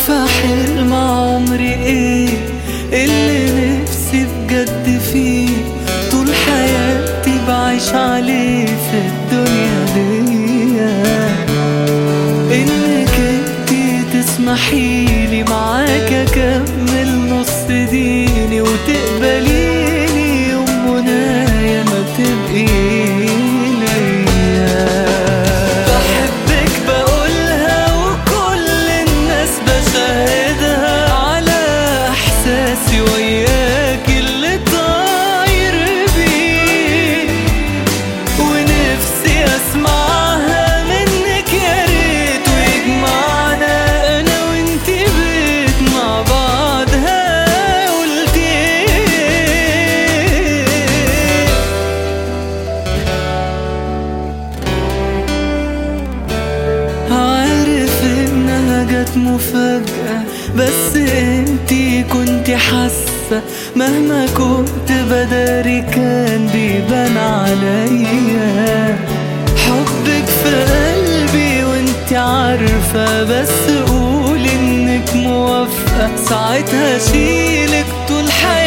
عارفة حلم عمري ايه اللي نفسي بجد فيه طول حياتي بعيش عليه في الدنيا دي انك انتي تسمحيلي معاك اكمل نص ديني وتقبليني يوم منايا ما تبقي ليا بحبك بقولها وكل الناس بشاهدها على احساسي وياك اللي طاير بيه ونفسي اسمعها منك يا ريت ويجمعنا انا وانتي بيت مع بعض ها قلت ايه عارف انها جت مفاجأة بس انتي كنتي حاسة مهما كنت بداري كان بيبان عليا حبك في قلبي وانتي عارفة بس قول انك موافقة ساعتها اشيلك طول حياتي